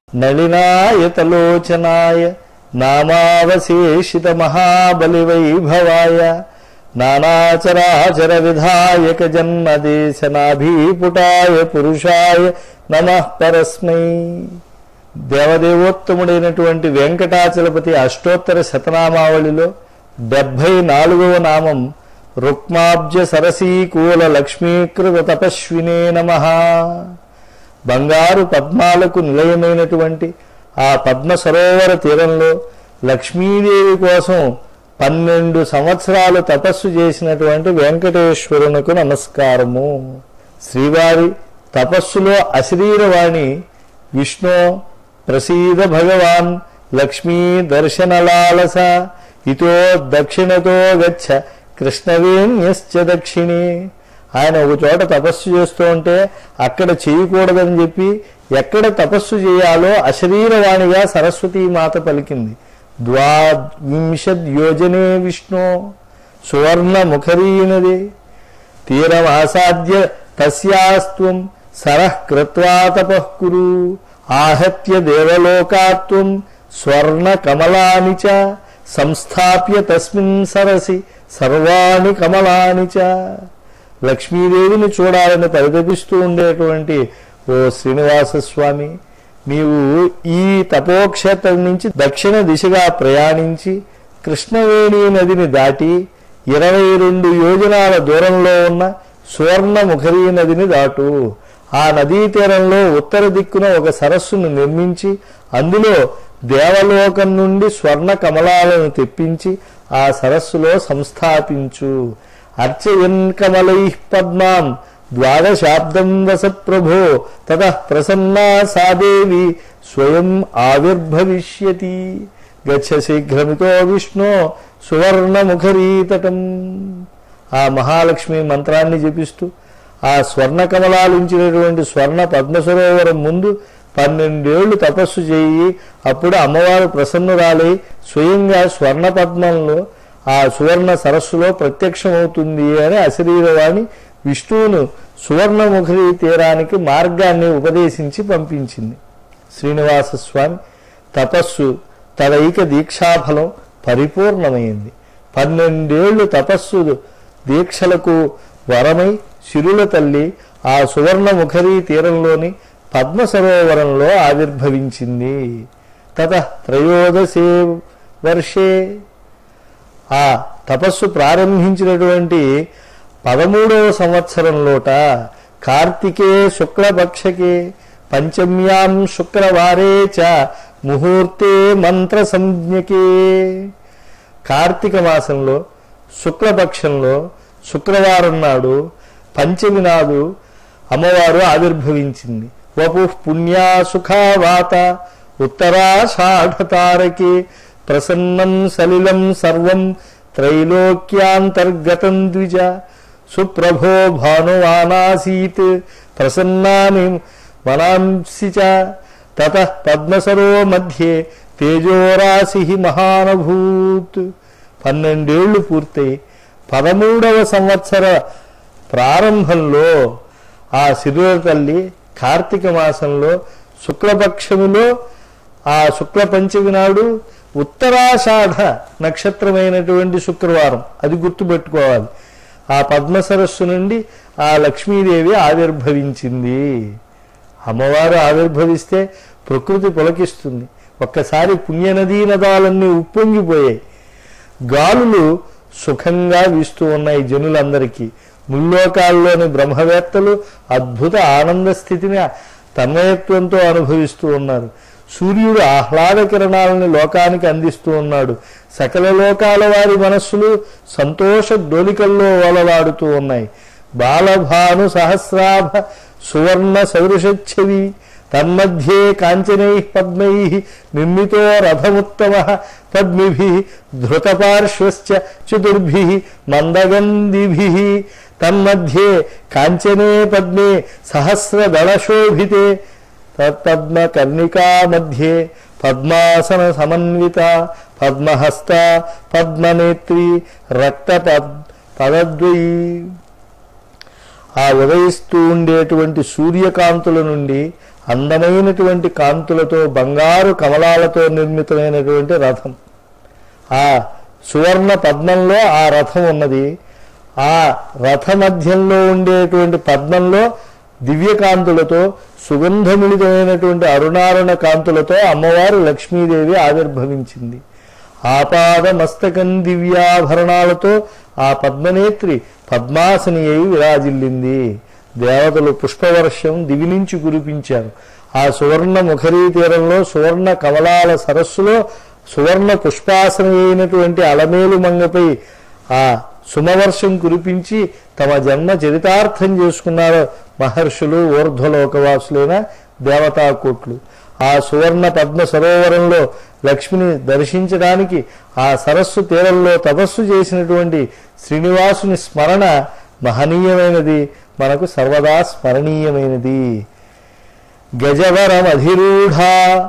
నళినాయతలోచనాయ నామావశేషిత మహాబలివైభవాయ నానాచరాచర విధాయక జన్మదేశనాభీపుటాయ పురుషాయ నమః పరస్మై దేవదేవోత్తముడైనటువంటి వెంకటాచలపతి అష్టోత్తర శతనామావళిలో డెబ్భై నాలుగవ నామం రుక్మాబ్జ సరసీకూల లక్ష్మీకృత తపస్వినే నమ బంగారు పద్మాలకు నిలయమైనటువంటి ఆ పద్మ సరోవర తీరంలో లక్ష్మీదేవి కోసం పన్నెండు సంవత్సరాలు తపస్సు చేసినటువంటి వెంకటేశ్వరునకు నమస్కారము శ్రీవారి తపస్సులో అశరీరవాణి విష్ణు ప్రసీద భగవాన్ లక్ష్మీ దర్శనలాలస ఇతో దక్షిణతో గచ్చ కృష్ణవేణ్యశ్చ దక్షిణే ఆయన ఒక చోట తపస్సు చేస్తూ ఉంటే అక్కడ చేయకూడదని చెప్పి ఎక్కడ తపస్సు చేయాలో అశరీరవాణిగా సరస్వతీమాత పలికింది ద్వావింశద్యోజనే విష్ణు సువర్ణ ముఖరీనదే తీరమాసాద్య తస్యాస్త్వం సరః కృత్వా తపః కురు ఆహత్య దేవలోకాత్వం స్వర్ణ కమలాని చ సంస్థాప్య తస్మిన్ సరసి సర్వాణి కమలాని చ లక్ష్మీదేవిని చూడాలని పరితపిస్తూ ఉండేటువంటి ఓ శ్రీనివాస స్వామి నీవు ఈ తపోక్షేత్రం నుంచి దక్షిణ దిశగా ప్రయాణించి కృష్ణవేణి నదిని దాటి ఇరవై రెండు యోజనాల దూరంలో ఉన్న సువర్ణముఖరీ నదిని దాటు ఆ నదీ తీరంలో ఉత్తర దిక్కున ఒక సరస్సును నిర్మించి అందులో దేవలోకం నుండి స్వర్ణ కమలాలను తెప్పించి ఆ సరస్సులో సంస్థాపించు అర్చయన్ కమలై పద్మాం ద్వాదశాబ్దం వస ప్రభో తత ప్రసన్నా సాదేవి స్వయం ఆవిర్భవిష్యతి గచ్చ శీఘ్రమితో విష్ణు సువర్ణముఖరీతటం ఆ మహాలక్ష్మి మంత్రాన్ని జపిస్తూ ఆ స్వర్ణ కమలాలుంచినటువంటి స్వర్ణ పద్మసరోవరం ముందు పన్నెండేళ్లు తపస్సు చేయి అప్పుడు అమ్మవారు ప్రసన్నురాలై స్వయంగా స్వర్ణ పద్మంలో ఆ సువర్ణ సరస్సులో ప్రత్యక్షమవుతుంది అని అశరీరవాణి విష్ణువును సువర్ణముఖి తీరానికి మార్గాన్ని ఉపదేశించి పంపించింది శ్రీనివాస స్వామి తపస్సు తదైక దీక్షాఫలం పరిపూర్ణమైంది పన్నెండేళ్లు తపస్సు దీక్షలకు వరమై శిరుల తల్లి ఆ సువర్ణముఖరీ తీరంలోని పద్మ సరోవరంలో ఆవిర్భవించింది తత త్రయోదశే వర్షే ఆ తపస్సు ప్రారంభించినటువంటి పదమూడవ సంవత్సరంలోట కార్తికే శుక్లపక్షకే పంచమ్యాం శుక్రవారే చ ముహూర్తే మంత్ర సంజ్ఞకే కార్తీక మాసంలో శుక్లపక్షంలో శుక్రవారం నాడు పంచమి నాడు అమ్మవారు ఆవిర్భవించింది వపు పుణ్యా సుఖావాత ఉత్తరాషాఢతారకే ప్రసన్నం సలిలం సర్వం త్రైలోక్యాంతర్గతం ద్విజ సుప్రభో భానువానాసీత్ ప్రసన్నాని మనాంసి చ తత పద్మసరో మధ్యే తేజోరాశి మహానభూత్ పన్నెండేళ్లు పూర్తయి పదమూడవ సంవత్సర ప్రారంభంలో ఆ శిరుల తల్లి కార్తీక మాసంలో శుక్లపక్షములో ఆ శుక్ల పంచమి నాడు ఉత్తరాషాఢ నక్షత్రమైనటువంటి శుక్రవారం అది గుర్తుపెట్టుకోవాలి ఆ పద్మ సరస్సు నుండి ఆ లక్ష్మీదేవి ఆవిర్భవించింది అమ్మవారు ఆవిర్భవిస్తే ప్రకృతి పులకిస్తుంది ఒక్కసారి పుణ్యనదీ నదాలన్నీ ఉప్పొంగిపోయాయి గాలులు సుఖంగా వీస్తూ ఉన్నాయి జనులందరికీ ముల్లోకాల్లోని బ్రహ్మవేత్తలు అద్భుత ఆనంద స్థితిని తన్మయత్వంతో అనుభవిస్తూ ఉన్నారు సూర్యుడు ఆహ్లాద కిరణాలని లోకానికి అందిస్తూ ఉన్నాడు సకల లోకాల వారి మనస్సులు సంతోష డోలికల్లో ఓలలాడుతూ ఉన్నాయి బాలభాను సహస్రాభ సువర్ణ సౌరుషచ్చవి తన్మధ్యే కాంచనై పద్మై నిర్మితో రథముత్తమ పద్మిభి ధృతపార్శ్వశ్చ చతుర్భి మందగంధిభి తన్మధ్యే కాంచనే పద్మే సహస్రదళశోభితే తత్పద్మకర్ణికా మధ్యే పద్మాసన సమన్విత పద్మహస్త పద్మనేత్రి రక్త పదద్వయీ ఆ ఉదయిస్తూ ఉండేటువంటి సూర్యకాంతుల నుండి అందమైనటువంటి కాంతులతో బంగారు కమలాలతో నిర్మితమైనటువంటి రథం ఆ సువర్ణ పద్మంలో ఆ రథం ఉన్నది ఆ రథ మధ్యంలో ఉండేటువంటి పద్మంలో దివ్యకాంతులతో సుగంధమిళితమైనటువంటి అరుణారుణ కాంతులతో అమ్మవారు లక్ష్మీదేవి ఆవిర్భవించింది ఆపాద మస్తకం దివ్యాభరణాలతో ఆ పద్మనేత్రి పద్మాసని అయి విరాజిల్లింది దేవతలు పుష్పవర్షం దివి నుంచి కురిపించారు ఆ సువర్ణ ముఖరీ తీరంలో సువర్ణ కమలాల సరస్సులో సువర్ణ పుష్పాసన అయినటువంటి అలమేలు మంగపై ఆ సుమవర్షం కురిపించి తమ జన్మ చరితార్థం చేసుకున్నారు మహర్షులు ఊర్ధ్వలోకవాసులైన దేవతాకోట్లు ఆ సువర్ణ పద్మ సరోవరంలో లక్ష్మిని దర్శించడానికి ఆ సరస్సు తీరంలో తపస్సు చేసినటువంటి శ్రీనివాసుని స్మరణ మహనీయమైనది మనకు సర్వదా స్మరణీయమైనది గజవరమధిరూఢ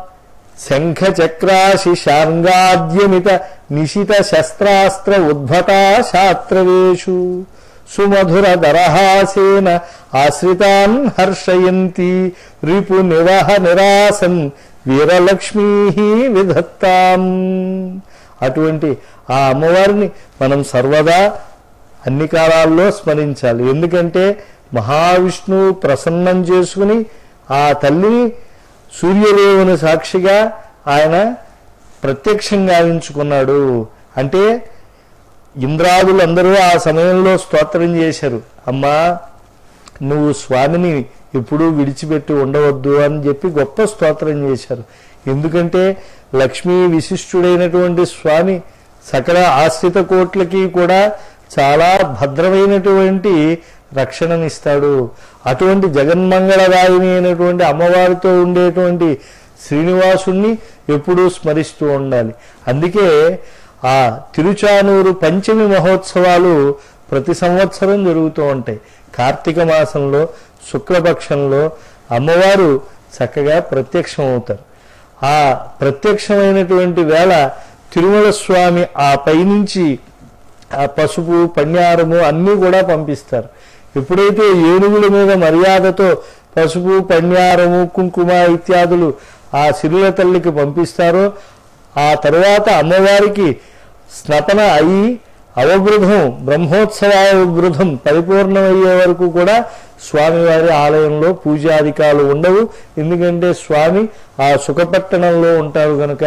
శంఖచక్రాశి శార్ంగాద్యమిత నిశిత శస్త్రాస్త్ర ఉద్భటా శాస్త్రవేషు సుమధుర దరహాసేన ఆశ్రితాన్ హర్షయంతి రిపు నివహ నిరాసన్ వీరలక్ష్మీ విధత్తాం అటువంటి ఆ అమ్మవారిని మనం సర్వదా అన్ని కాలాల్లో స్మరించాలి ఎందుకంటే మహావిష్ణువు ప్రసన్నం చేసుకుని ఆ తల్లిని సూర్యదేవుని సాక్షిగా ఆయన ప్రత్యక్షంగా గావించుకున్నాడు అంటే ఇంద్రాదులందరూ ఆ సమయంలో స్తోత్రం చేశారు అమ్మా నువ్వు స్వామిని ఎప్పుడూ విడిచిపెట్టి ఉండవద్దు అని చెప్పి గొప్ప స్తోత్రం చేశారు ఎందుకంటే లక్ష్మీ విశిష్టుడైనటువంటి స్వామి సకల ఆశ్రిత కోట్లకి కూడా చాలా భద్రమైనటువంటి రక్షణనిస్తాడు అటువంటి జగన్మంగళదాయిని అయినటువంటి అమ్మవారితో ఉండేటువంటి శ్రీనివాసుణ్ణి ఎప్పుడూ స్మరిస్తూ ఉండాలి అందుకే ఆ తిరుచానూరు పంచమి మహోత్సవాలు ప్రతి సంవత్సరం జరుగుతూ ఉంటాయి కార్తీక మాసంలో శుక్లపక్షంలో అమ్మవారు చక్కగా ప్రత్యక్షం అవుతారు ఆ ప్రత్యక్షమైనటువంటి వేళ తిరుమల స్వామి ఆ పైనుంచి ఆ పసుపు పణ్యారము అన్నీ కూడా పంపిస్తారు ఎప్పుడైతే ఏనుగుల మీద మర్యాదతో పసుపు పణ్యారము కుంకుమ ఇత్యాదులు ఆ సిరుల తల్లికి పంపిస్తారో ఆ తరువాత అమ్మవారికి స్నపన అయి అవబృధం బ్రహ్మోత్సవావబృధం పరిపూర్ణమయ్యే వరకు కూడా స్వామివారి ఆలయంలో పూజాధికాలు ఉండవు ఎందుకంటే స్వామి ఆ సుఖపట్టణంలో ఉంటారు గనుక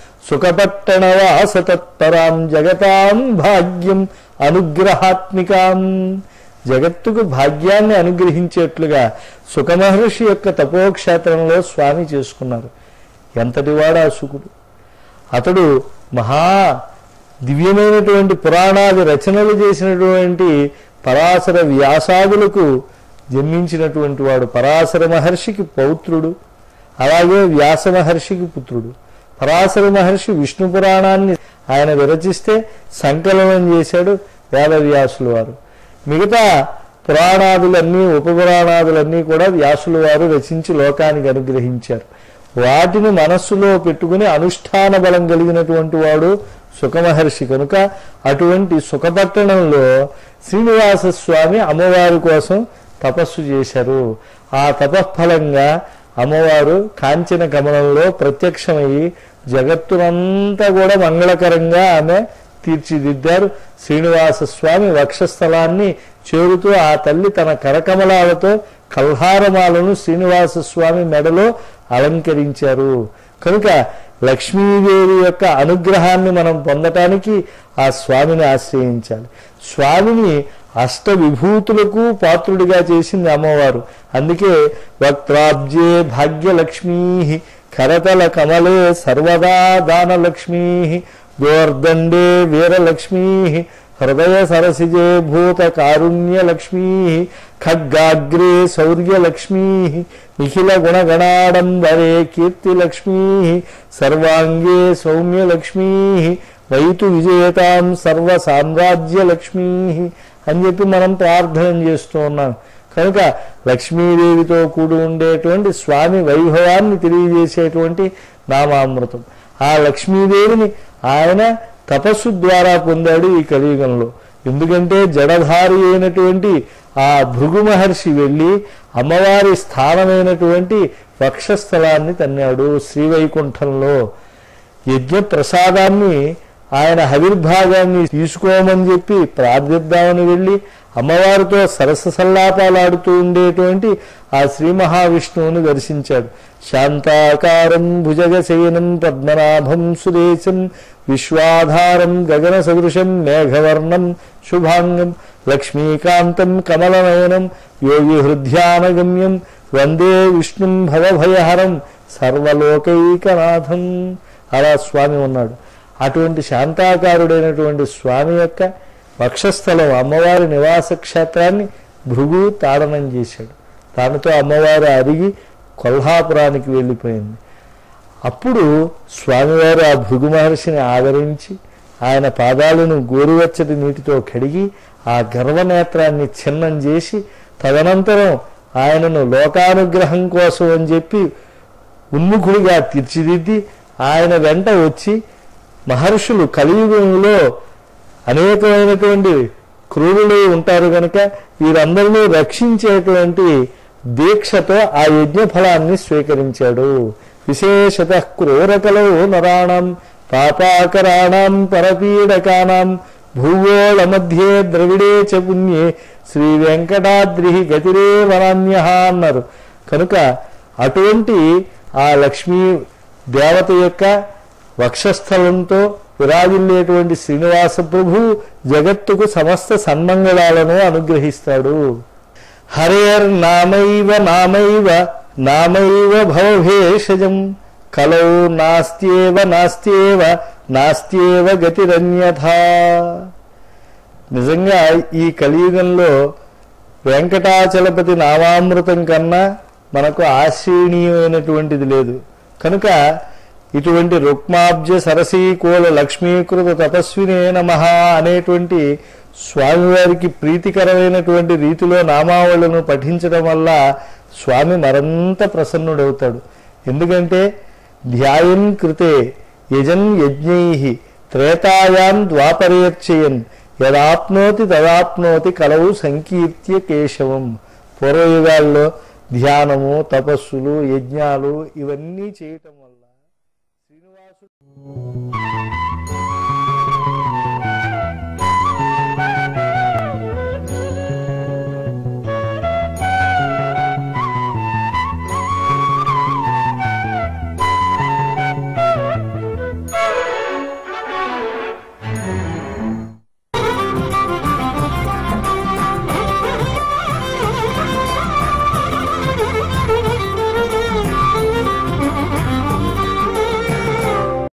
సుఖపట్టణవాసతత్పరాం జగతాం భాగ్యం అనుగ్రహాత్మికాం జగత్తుకు భాగ్యాన్ని అనుగ్రహించేట్లుగా సుఖమహర్షి యొక్క తపోక్షేత్రంలో స్వామి చేసుకున్నారు ఎంతటివాడా సుకుడు అతడు మహా దివ్యమైనటువంటి పురాణాది రచనలు చేసినటువంటి పరాశర వ్యాసాదులకు జన్మించినటువంటి వాడు పరాశర మహర్షికి పౌత్రుడు అలాగే వ్యాస మహర్షికి పుత్రుడు పరాశర మహర్షి విష్ణు పురాణాన్ని ఆయన విరచిస్తే సంకలనం చేశాడు వేదవ్యాసులు వారు మిగతా పురాణాదులన్నీ ఉపపురాణాదులన్నీ కూడా వ్యాసులు వారు రచించి లోకానికి అనుగ్రహించారు వాటిని మనస్సులో పెట్టుకుని అనుష్ఠాన బలం కలిగినటువంటి వాడు సుఖమహర్షి కనుక అటువంటి సుఖపట్టణంలో శ్రీనివాస స్వామి అమ్మవారి కోసం తపస్సు చేశారు ఆ తపఫలంగా అమ్మవారు కాంచన గమనంలో ప్రత్యక్షమయ్యి జగత్తునంతా కూడా మంగళకరంగా ఆమె తీర్చిదిద్దారు శ్రీనివాస స్వామి వక్షస్థలాన్ని చేరుతూ ఆ తల్లి తన కరకమలాలతో కల్హారమాలను శ్రీనివాస స్వామి మెడలో అలంకరించారు కనుక లక్ష్మీదేవి యొక్క అనుగ్రహాన్ని మనం పొందటానికి ఆ స్వామిని ఆశ్రయించాలి స్వామిని అష్ట విభూతులకు పాత్రుడిగా చేసింది అమ్మవారు అందుకే వక్త్రాబ్జే భాగ్యలక్ష్మీ కరతల కమలే సర్వదా దానలక్ష్మీ గోర్దండే వీరలక్ష్మీ హృదయ సరసిజే భూత కారుణ్యలక్ష్మీ ఖడ్గాగ్రే శౌర్యలక్ష్మీ నిఖిల గుణగణాడంబరే కీర్తిలక్ష్మీ సర్వాంగే సౌమ్యలక్ష్మీ వైతు విజేతాం సర్వ సామ్రాజ్యలక్ష్మీ అని చెప్పి మనం ప్రార్థన చేస్తూ ఉన్నాం కనుక లక్ష్మీదేవితో కూడి ఉండేటువంటి స్వామి వైభవాన్ని తెలియజేసేటువంటి నామామృతం ఆ లక్ష్మీదేవిని ఆయన తపస్సు ద్వారా పొందాడు ఈ కలియుగంలో ఎందుకంటే జడధారి అయినటువంటి ఆ భృగు మహర్షి వెళ్ళి అమ్మవారి స్థానమైనటువంటి వక్షస్థలాన్ని తన్నాడు శ్రీవైకుంఠంలో యజ్ఞ ప్రసాదాన్ని ఆయన హవిర్భాగాన్ని తీసుకోమని చెప్పి ప్రార్థిద్దామని వెళ్ళి అమ్మవారితో సరస సల్లాపాలాడుతూ ఉండేటువంటి ఆ శ్రీ మహావిష్ణువుని దర్శించాడు శాంతాకారం భుజగశయనం పద్మనాభం సురేశం విశ్వాధారం గగన సదృశం మేఘవర్ణం శుభాంగం లక్ష్మీకాంతం కమలనయనం యోగి హృద్యానగమ్యం వందే విష్ణుం భవభయహరం సర్వలోకైకనాథం అలా స్వామి ఉన్నాడు అటువంటి శాంతాకారుడైనటువంటి స్వామి యొక్క వక్షస్థలం అమ్మవారి నివాస క్షేత్రాన్ని భృగు తాడనం చేశాడు దానితో అమ్మవారు అరిగి కొల్హాపురానికి వెళ్ళిపోయింది అప్పుడు స్వామివారు ఆ భృగు మహర్షిని ఆదరించి ఆయన పాదాలను గోరువెచ్చటి నీటితో కడిగి ఆ గర్వనేత్రాన్ని ఛిన్నం చేసి తదనంతరం ఆయనను లోకానుగ్రహం కోసం అని చెప్పి ఉన్ముఖుడిగా తీర్చిదిద్ది ఆయన వెంట వచ్చి మహర్షులు కలియుగంలో అనేకమైనటువంటి క్రూరులు ఉంటారు కనుక వీరందరినీ రక్షించేటువంటి దీక్షతో ఆ యజ్ఞ ఫలాన్ని స్వీకరించాడు విశేషత క్రూరకలో నరాణం పాపాకరాణం పరపీడకానాం భూగోళ మధ్యే ద్రవిడే చ పుణ్యే శ్రీ వెంకటాద్రి గతిరే వనాన్య అన్నారు కనుక అటువంటి ఆ లక్ష్మీ దేవత యొక్క వక్షస్థలంతో విరాజిల్లేటువంటి శ్రీనివాస ప్రభు జగత్తుకు సమస్త సన్మంగళాలను అనుగ్రహిస్తాడు హరేర్ నామైవ నామైవ నామైవ భవభేషజం కలౌ నాస్త్యేవ నాస్త్యేవ నాస్త్యేవ గతిరన్యథా నిజంగా ఈ కలియుగంలో వెంకటాచలపతి నామామృతం కన్నా మనకు ఆశ్రయణీయమైనటువంటిది లేదు కనుక ఇటువంటి రుక్మాబ్జ సరసీకోల లక్ష్మీకృత తపస్వినే నమ అనేటువంటి స్వామివారికి ప్రీతికరమైనటువంటి రీతిలో నామావళులను పఠించడం వల్ల స్వామి మరింత ప్రసన్నుడవుతాడు ఎందుకంటే ధ్యాయన్ కృతే యజన్ యజ్ఞై త్రేతాయాం ద్వాపరేర్చయన్ యదాప్నోతి తదాప్నోతి కలవు సంకీర్త్య కేశవం పూర్వయుగాల్లో ధ్యానము తపస్సులు యజ్ఞాలు ఇవన్నీ చేయటం వల్ల శ్రీనివాసుడు